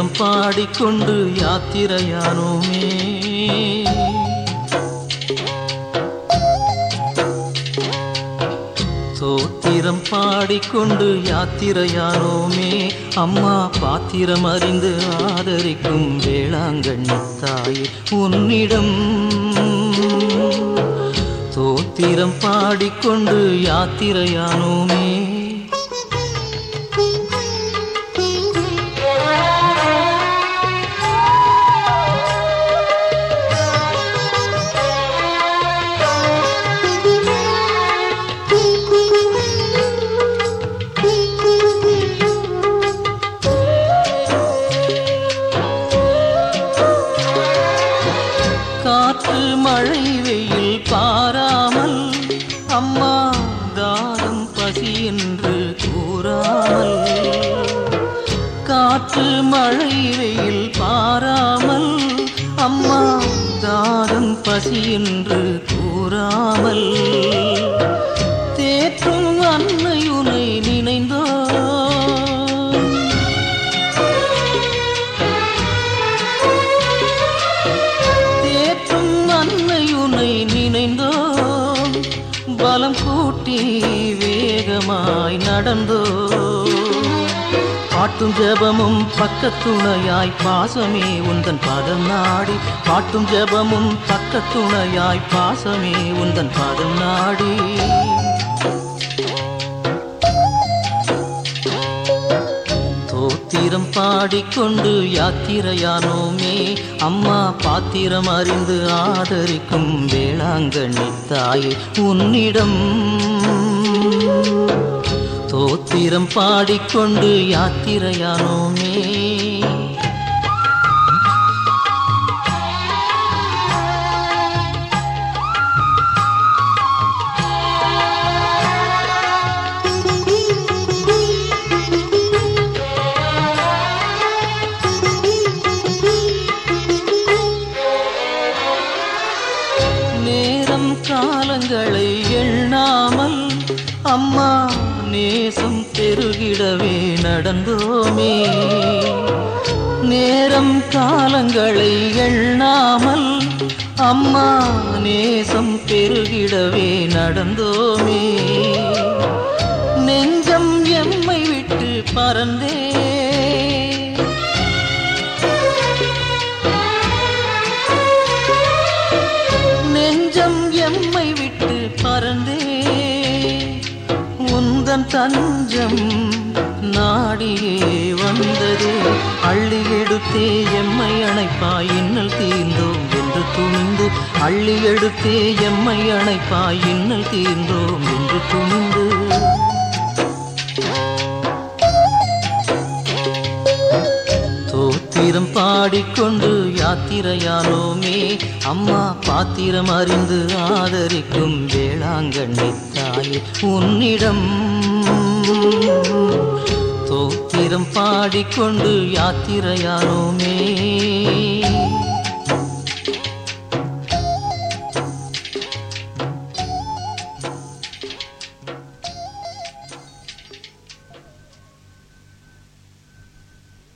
தோத்திரம் பாடிக்கொண்டு யாத்திரையானோமே தோத்திரம் பாடிக்கொண்டு யாத்திரையானோமே அம்மா பாத்திரம் அறிந்து ஆதரிக்கும் வேளாங்கண்ணி தாயே உன்னிடம் தோத்திரம் பாடிக்கொண்டு யாத்திரையானோமே காற்று மழை வெயில் பாராமல் அம்மா தாகம் பசி என்று கூறாமல் காற்று மழை வெயில் பாராமல் அம்மா தாகம் பசி என்று கூறாமல் தேற்றும் அன்னையுனை நினைந்தோ தேற்றும் அன்னையுனை நினைந்தோம் பலம் கூட்டி வேகமாய் நடந்தோ பாட்டும் ஜெபமும் பக்கத்துணையாய் பாசமே உந்தன் பதம் நாடி பாட்டும் ஜெபமும் பக்கத்துணையாய் பாசமே உந்தன் பதம் நாடி தோத்திரம் பாடிக்கொண்டு யாத்திரையானோமே அம்மா பாத்திரம் அறிந்து ஆதரிக்கும் வேளாங்கண்ணி தாயே உன்னிடம் தோத்திரம் பாடிக்கொண்டு யாத்திரையானோமே நேரம் காலங்களை எண்ணாமல் அம்மா நேசம் பெருகிடவே நடந்தோமே நேரம் காலங்களை எண்ணாமல் அம்மா நேசம் பெருகிடவே நடந்தோமே நெஞ்சம் எம்மை விட்டு பறந்தே நெஞ்சம் எம்மை விட்டு பறந்தே உந்தன் தஞ்சம் நாடியே வந்ததே அள்ளி எடுத்தே எம்மை அணைப்பாய் இன்னல் தீர்ந்தோம் என்று துணிந்து அள்ளி எடுத்தே எம்மை அணைப்பாய் இன்னல் தீர்ந்தோம் என்று துணிந்து தோத்திரம் பாடிக்கொண்டு யாத்திரையானோமே அம்மா பாத்திரம் அறிந்து ஆதரிக்கும் வேளாங்கண்ணி தாயே உன்னிடம் தோத்திரம் பாடிக்கொண்டு யாத்திரையானோமே